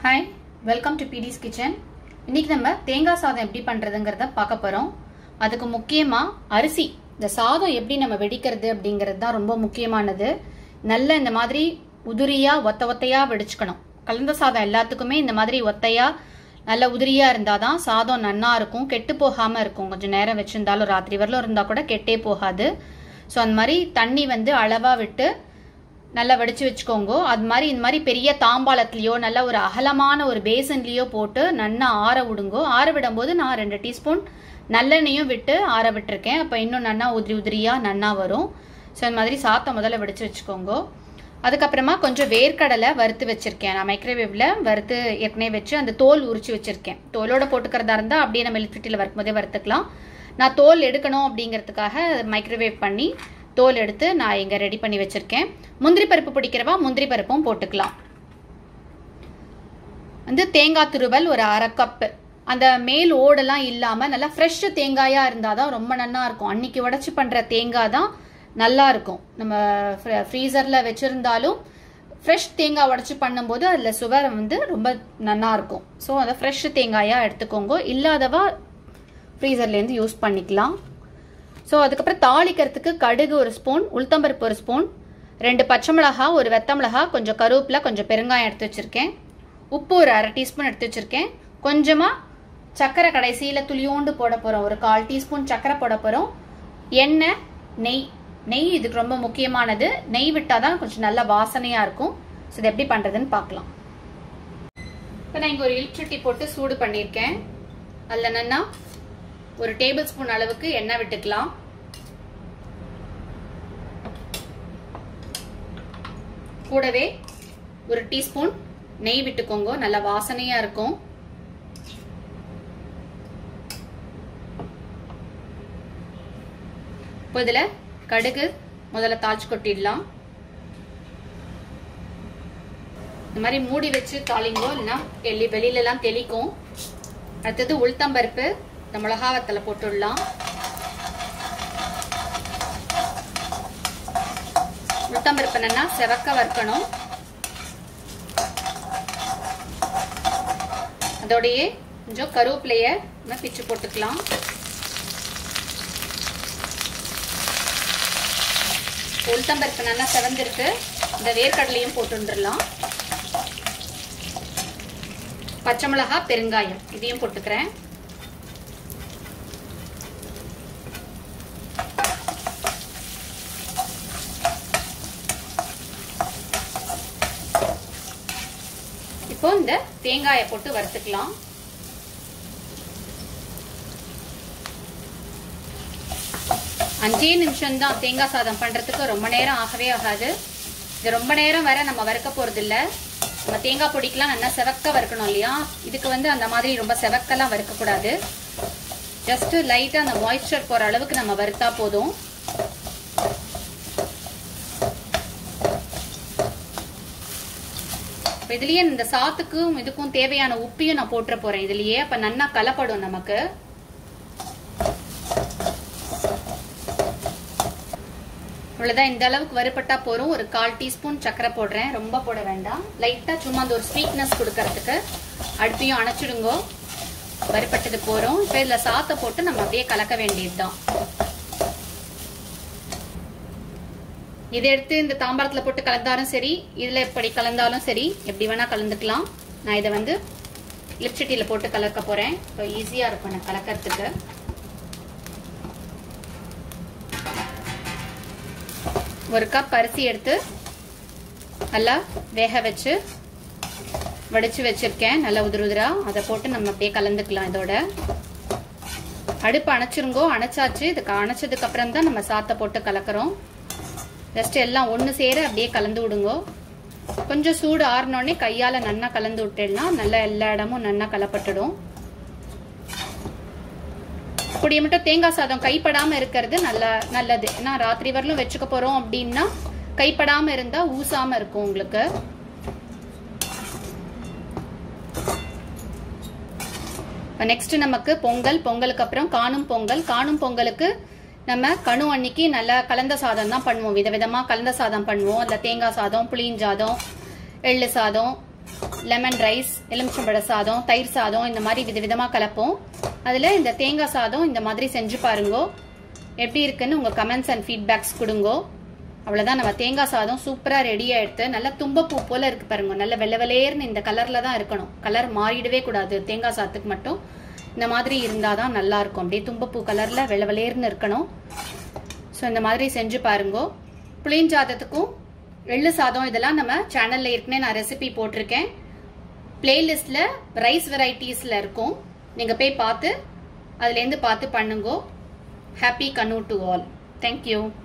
hi welcome to பிடிஸ் kitchen இன்னைக்கு நம்ம தேங்காய் சாதம் எப்படி பண்றதுங்கிறத பார்க்க போறோம் அதுக்கு முக்கியமா அரிசி இந்த சாதம் எப்படி நம்ம வெடிக்கிறது அப்படிங்கிறது தான் ரொம்ப முக்கியமானது நல்ல இந்த மாதிரி உதிரியா ஒத்த ஒத்தையா வெடிச்சுக்கணும் கலந்த சாதம் எல்லாத்துக்குமே இந்த மாதிரி ஒத்தையா நல்ல உதிரியா இருந்தாதான் சாதம் நன்னா இருக்கும் கெட்டு போகாம இருக்கும் கொஞ்சம் நேரம் வச்சிருந்தாலும் ராத்திரி வரலும் இருந்தா கூட கெட்டே போகாது ஸோ அந்த மாதிரி தண்ணி வந்து அளவா விட்டு நல்லா வடிச்சு வச்சுக்கோங்க அது மாதிரி இந்த மாதிரி பெரிய தாம்பாளத்துலயோ நல்ல ஒரு அகலமான ஒரு பேசன்லயோ போட்டு நல்லா ஆற விடுங்கோ ஆற விடும்போது நான் ரெண்டு டீஸ்பூன் நல்லெண்ணெயும் விட்டு ஆற விட்டுருக்கேன் அப்போ இன்னும் நன்னா உதிரி உதிரியா நன்னா வரும் ஸோ இந்த மாதிரி சாத்தம் முதல்ல வடிச்சு வச்சுக்கோங்க அதுக்கப்புறமா கொஞ்சம் வேர்க்கடலை வறுத்து வச்சிருக்கேன் நான் மைக்ரோவேவ்ல வறுத்து ஏற்கனவே வச்சு அந்த தோல் உரிச்சு வச்சிருக்கேன் தோலோட போட்டுக்கிறதா இருந்தா அப்படியே நம்ம எலக்ட்ரிட்டியில் வறுக்கும் போதே வறுத்துக்கலாம் நான் தோல் எடுக்கணும் அப்படிங்கிறதுக்காக மைக்ரோவேவ் பண்ணி தோல் எடுத்து நான் இங்கே ரெடி பண்ணி வச்சுருக்கேன் முந்திரி பருப்பு பிடிக்கிறவா முந்திரி பருப்பும் போட்டுக்கலாம் வந்து தேங்காய் துருவல் ஒரு அரை கப்பு அந்த மேல் ஓடெல்லாம் இல்லாமல் நல்லா ஃப்ரெஷ் தேங்காயாக இருந்தால் தான் ரொம்ப நல்லா இருக்கும் அன்னைக்கு உடச்சி பண்ணுற தேங்காய் தான் நல்லா இருக்கும் நம்ம ஃப்ரீசரில் வச்சுருந்தாலும் ஃப்ரெஷ் தேங்காய் உடச்சி பண்ணும்போது அதில் சுவர் வந்து ரொம்ப நல்லா இருக்கும் ஸோ அதை ஃப்ரெஷ் தேங்காயாக எடுத்துக்கோங்க இல்லாதவா ஃப்ரீசர்லேருந்து யூஸ் பண்ணிக்கலாம் ஸோ அதுக்கப்புறம் தாளிக்கிறதுக்கு கடுகு ஒரு ஸ்பூன் உளுத்தம்பருப்பு ஒரு ஸ்பூன் ரெண்டு பச்சை மிளகா ஒரு வெத்த மிளகா கொஞ்சம் கருவேப்பிலை கொஞ்சம் பெருங்காயம் எடுத்து வச்சுருக்கேன் உப்பு ஒரு அரை டீஸ்பூன் எடுத்து வச்சுருக்கேன் கொஞ்சமாக சர்க்கரை கடைசியில் துளியோண்டு போட போகிறோம் ஒரு கால் டீஸ்பூன் சர்க்கரை போட போகிறோம் எண்ணெய் நெய் நெய் இதுக்கு ரொம்ப முக்கியமானது நெய் விட்டால் தான் கொஞ்சம் நல்ல வாசனையாக இருக்கும் ஸோ இது எப்படி பண்ணுறதுன்னு பார்க்கலாம் இப்போ நான் இங்கே ஒரு இல்சட்டி போட்டு சூடு பண்ணியிருக்கேன் அதில் என்னென்னா ஒரு டேபிள் ஸ்பூன் அளவுக்கு எண்ணெய் விட்டுக்கலாம் கூடவே ஒரு டீஸ்பூன் நெய் விட்டுக்கோங்க நல்ல வாசனையா இருக்கும் இப்போ இதுல கடுகு முதல்ல தாளிச்சு கொட்டிடலாம் இந்த மாதிரி மூடி வச்சு தாளிங்கோ இல்லைன்னா வெளி வெளியில எல்லாம் தெளிக்கும் அடுத்தது உளுத்தம்பருப்பு இந்த மிளகாவத்தலை போட்டுடலாம் உளுத்தம்பருப்பு என்னன்னா செவக்க வறுக்கணும் அதோடையே கொஞ்சம் கருவேப்பிலைய நம்ம பிச்சு போட்டுக்கலாம் உளுத்தம்பருப்பு நல்லா செவந்திருக்கு இந்த வேர்க்கடலையும் போட்டுடலாம் பச்சை மிளகா பெருங்காயம் இதையும் போட்டுக்கிறேன் இப்போ இந்த தேங்காயை போட்டு வறுத்துக்கலாம் அஞ்சே நிமிஷம் தான் தேங்காய் சாதம் பண்றதுக்கு ரொம்ப நேரம் ஆகவே ஆகாது இது ரொம்ப நேரம் வர நம்ம வறுக்க போறது இல்ல நம்ம தேங்காய் பொடிக்கெல்லாம் நல்லா செவக்க வறுக்கணும் இல்லையா இதுக்கு வந்து அந்த மாதிரி ரொம்ப செவக்கெல்லாம் வறுக்கக்கூடாது ஜஸ்ட் லைட்டா அந்த மாய்ஸ்சர் போற அளவுக்கு நம்ம வறுத்தா போதும் இதுலயே இந்த சாத்துக்கும் இதுக்கும் தேவையான உப்பையும் நான் போட்டுற போறேன் இதுலயே அப்ப நல்லா கலப்படும் நமக்கு இவ்வளவுதான் இந்த அளவுக்கு வறுபட்டா போறோம் ஒரு கால் டீஸ்பூன் சக்கரை போடுறேன் ரொம்ப போட வேண்டாம் லைட்டா சும்மா அந்த ஒரு ஸ்வீட்னஸ் கொடுக்கறதுக்கு அடுப்பையும் அணைச்சிடுங்கோ வறுபட்டது போறோம் இப்ப இதுல சாத்தை போட்டு நம்ம அப்படியே கலக்க வேண்டியதுதான் இதை எடுத்து இந்த தாம்பாரத்துல போட்டு கலந்தாலும் சரி இதுல எப்படி கலந்தாலும் சரி எப்படி வேணா கலந்துக்கலாம் நான் இதை வந்து லிப்ஸ்டிட்டியில போட்டு கலக்க போறேன் இப்போ ஈஸியா இருக்கும் நான் கலக்கிறதுக்கு ஒரு கப் அரிசி எடுத்து நல்லா வேக வச்சு வடிச்சு வச்சிருக்கேன் நல்லா உதிர உதிரா அதை போட்டு நம்ம அப்படியே கலந்துக்கலாம் இதோட அடுப்பு அணைச்சிருங்கோ அணைச்சாச்சு இதுக்கு அணைச்சதுக்கு அப்புறம் தான் நம்ம சாத்தை போட்டு கலக்கிறோம் ஜஸ்ட் எல்லாம் ஒன்று சேர அப்படியே கலந்து விடுங்கோ கொஞ்சம் சூடு ஆறினோடனே கையால் நன்னா கலந்து விட்டேன்னா நல்லா எல்லா இடமும் நன்னா கலப்பட்டுடும் இப்படி மட்டும் தேங்காய் சாதம் கைப்படாம இருக்கிறது நல்ல நல்லது ஏன்னா ராத்திரி வரலும் வச்சுக்க போறோம் அப்படின்னா கைப்படாம இருந்தா ஊசாம இருக்கும் உங்களுக்கு நெக்ஸ்ட் நமக்கு பொங்கல் பொங்கலுக்கு அப்புறம் காணும் பொங்கல் காணும் பொங்கலுக்கு நம்ம கணு அன்னைக்கு நல்லா கலந்த சாதம் தான் பண்ணுவோம் விதவிதமா கலந்த சாதம் பண்ணுவோம் அதில் தேங்காய் சாதம் புளிஞ்சாதம் எள்ளு சாதம் லெமன் ரைஸ் எலுமிச்சம்பழ சாதம் தயிர் சாதம் இந்த மாதிரி விதவிதமா கலப்போம் அதுல இந்த தேங்காய் சாதம் இந்த மாதிரி செஞ்சு பாருங்கோ எப்படி இருக்குன்னு உங்க கமெண்ட்ஸ் அண்ட் ஃபீட்பேக்ஸ் கொடுங்கோ அவ்வளவுதான் நம்ம தேங்காய் சாதம் சூப்பரா ரெடி ஆயிடுத்து நல்லா தும்பப்பூ போல இருக்கு பாருங்க நல்ல வெள்ளை வெள்ளையர்னு இந்த கலர்ல தான் இருக்கணும் கலர் மாறிடவே கூடாது தேங்காய் சாதத்துக்கு மட்டும் இந்த மாதிரி இருந்தாதான் நல்லா இருக்கும் அப்படியே தும்பப்பூ கலர்ல வெள்ளை வெள்ளையர்னு இருக்கணும் ஸோ இந்த மாதிரி செஞ்சு பாருங்கோ புளியஞ்சாதத்துக்கும் எள்ளு சாதம் இதெல்லாம் நம்ம சேனல்ல ஏற்கனவே நான் ரெசிபி போட்டிருக்கேன் பிளேலிஸ்ட்ல ரைஸ் வெரைட்டிஸ்ல இருக்கும் நீங்க போய் பார்த்து அதுலேருந்து பார்த்து பண்ணுங்கோ happy Kanu to all thank you